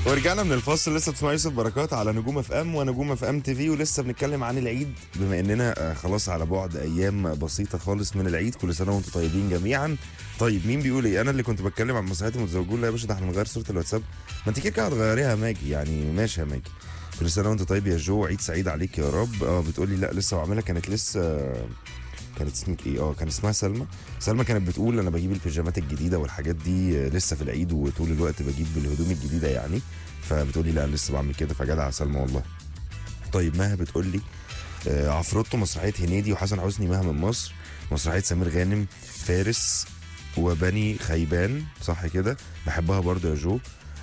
ورجعنا من الفاصل لسه بتسمع يوسف بركات على نجوم اف ام ونجوم اف ام تي في ولسه بنتكلم عن العيد بما اننا آه، خلاص على بعد ايام بسيطه خالص من العيد كل سنه وانتم طيبين جميعا طيب مين بيقول ايه انا اللي كنت بتكلم عن مسرحيات المتزوجون لا يا باشا ده احنا نغير صوره الواتساب ما انت كده كده هتغيريها يا ماجي يعني ماشي يا ماجي كل سنه وانت طيب يا جو عيد سعيد عليك يا رب اه بتقولي لا لسه بعملها كانت لسه كانت اسمك ايه اه كان اسمها سلمى سلمى كانت بتقول انا بجيب البيجامات الجديده والحاجات دي آه، لسه في العيد وطول الوقت بجيب الهدوم الجديده يعني فبتقولي لا أنا لسه بعمل كده فجدع سلمى والله طيب مها بتقول لي آه، عفروتو مسرحيه هنيدي وحسن حسني مها من مصر مسرحيه سمير غانم فارس وبني خيبان صح كده بحبها برضو يا جو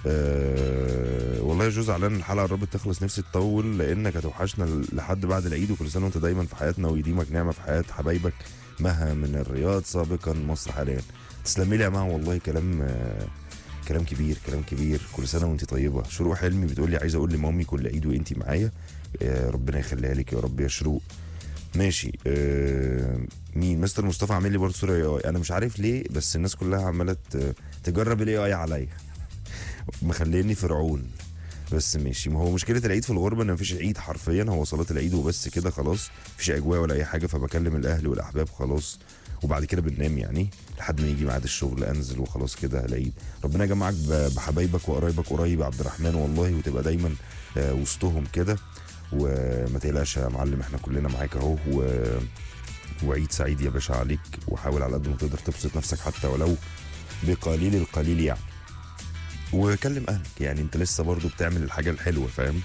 أه والله يا جو زعلان الحلقه قربت تخلص نفسي تطول لانك هتوحشنا لحد بعد العيد وكل سنه وانت دايما في حياتنا ويديمك نعمه في حياه حبايبك مها من الرياض سابقا مصر حاليا تسلمي لي يا مها والله كلام آه كلام كبير كلام كبير كل سنه وانت طيبه شروق حلمي بتقول لي عايزه اقول لمامي كل عيد وانت معايا يا ربنا يخليها لك يا رب يا شروق ماشي آه مين مستر مصطفى عامل لي برضه صوره اي اي انا مش عارف ليه بس الناس كلها عماله ت- تجرب الاي اي عليا مخليني فرعون بس ماشي ما هو مشكله العيد في الغربه ان مفيش عيد حرفيا هو صلاه العيد وبس كده خلاص مفيش اجواء ولا اي حاجه فبكلم الاهل والاحباب خلاص وبعد كده بننام يعني لحد ما يجي ميعاد الشغل انزل وخلاص كده العيد ربنا يجمعك ب- بحبايبك وقرايبك قريب يا عبد الرحمن والله وتبقى دايما آه، وسطهم كده وما تقلقش يا معلم احنا كلنا معاك اهو و... وعيد سعيد يا باشا عليك وحاول على قد ما تقدر تبسط نفسك حتى ولو بقليل القليل يعني وكلم اهلك يعني انت لسه برضو بتعمل الحاجه الحلوه فاهم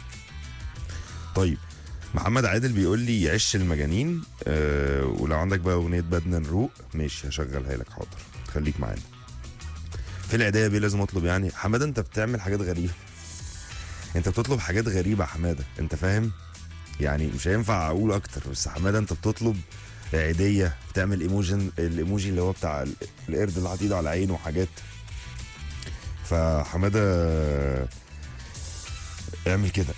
طيب محمد عادل بيقول لي عش المجانين آه ولو عندك بقى اغنيه بدنا نروق ماشي هشغلها لك حاضر خليك معانا في العيدية بيه لازم اطلب يعني حماده انت بتعمل حاجات غريبه انت بتطلب حاجات غريبه يا حماده انت فاهم يعني مش هينفع اقول اكتر بس حماده انت بتطلب عيديه بتعمل ايموجن الايموجي اللي هو بتاع ال- القرد اللي حاطط ايده على عينه وحاجات فحماده اعمل كده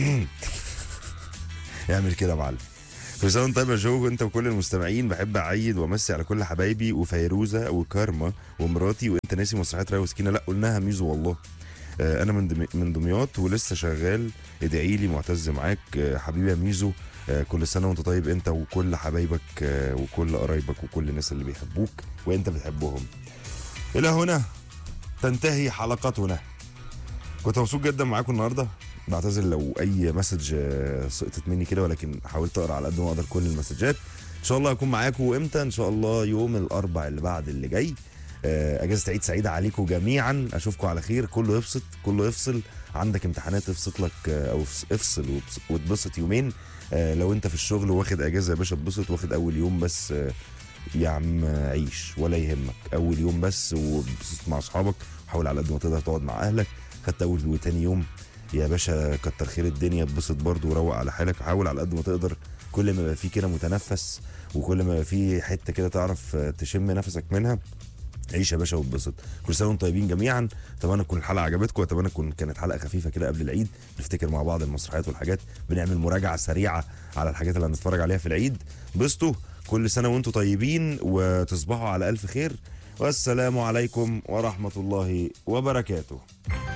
اعمل كده يا معلم كل سنه وانت طيب يا جو انت وكل المستمعين بحب اعيد وامسي على كل حبايبي وفيروزه وكارما ومراتي وانت ناسي مسرحيات راي وسكينه لا قلناها ميزو والله آه، انا من دمي- من دمياط ولسه شغال ادعي لي معتز معاك آه، حبيبي يا ميزو آه، كل سنه وانت طيب انت وكل حبايبك آه، وكل قرايبك وكل الناس اللي بيحبوك وانت بتحبهم الى هنا تنتهي حلقتنا كنت مبسوط جدا معاكم النهارده بعتذر لو اي مسج آه، سقطت مني كده ولكن حاولت اقرا على قد ما اقدر كل المسجات ان شاء الله هكون معاكم امتى ان شاء الله يوم الاربع اللي بعد اللي جاي آه، اجازه عيد سعيده عليكم جميعا اشوفكم على خير كله يفصل كله يفصل عندك امتحانات افصل لك آه، او افص- افصل وابص- واتبسط يومين آه، لو انت في الشغل واخد اجازه يا باشا اتبسط واخد اول يوم بس آه، يا عم عيش ولا يهمك اول يوم بس واتبسط مع اصحابك وحاول على قد ما تقدر تقعد مع اهلك خدت اول وتاني يوم يا باشا كتر خير الدنيا اتبسط برضه وروق على حالك حاول على قد ما تقدر كل ما يبقى فيه كده متنفس وكل ما يبقى فيه حته كده تعرف آه، تشم نفسك منها عيش يا باشا واتبسط كل سنه وانتم طيبين جميعا اتمنى تكون الحلقه عجبتكم واتمنى تكون كانت حلقه خفيفه كده قبل العيد نفتكر مع بعض المسرحيات والحاجات بنعمل مراجعه سريعه على الحاجات اللي هنتفرج عليها في العيد بسطوا كل سنه وانتم طيبين وتصبحوا على الف خير والسلام عليكم ورحمه الله وبركاته